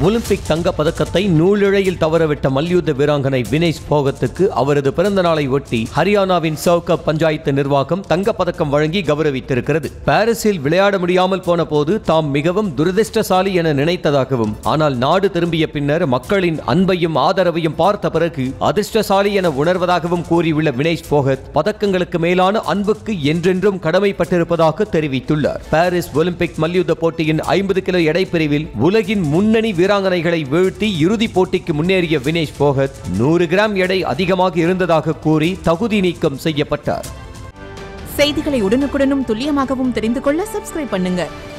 Olympic தங்கப் பதக்கத்தை நூலிழையில் தவறவிட்ட மல்யுத்த வீராங்கனை வினேஷ் போகத்துக்கு அவரது பிறந்த நாளை ஒட்டி ஹரியானாவின் சவுகப் பஞ்சாயத்து நிர்வாகம் தங்கப் பதக்கம் வழங்கி கௌரவித்திருக்கிறது பாரிஸில் விளையாட முடியாமல் போன போது தாம் மிகவும் துரதிர்ஷ்டசாலி என நினைத்ததாகவும் ஆனால் நாடு திரும்பிய பின்னர் மக்களின் அன்பையும் ஆதரவையும் பார்த்த பிறகு அதிர்ஷ்டசாலி என உணர்வதாகவும் கூறியுள்ள வினேஷ் போகத் பதக்கங்களுக்கு மேலான அன்புக்கு என்றென்றும் கடமைப்பட்டிருப்பதாக தெரிவித்துள்ளார் பாரிஸ் ஒலிம்பிக் மல்யுத்த போட்டியின் ஐம்பது கிலோ எடை பிரிவில் உலகின் முன்னணி வீராங்கனைகளை வீழ்த்தி இறுதிப் போட்டிக்கு முன்னேறிய வினேஷ் போகத் நூறு கிராம் எடை அதிகமாக இருந்ததாக கூறி தகுதி நீக்கம் செய்யப்பட்டார் செய்திகளை உடனுக்குடனும் துல்லியமாகவும் தெரிந்து கொள்ள சப்ஸ்கிரைப் பண்ணுங்க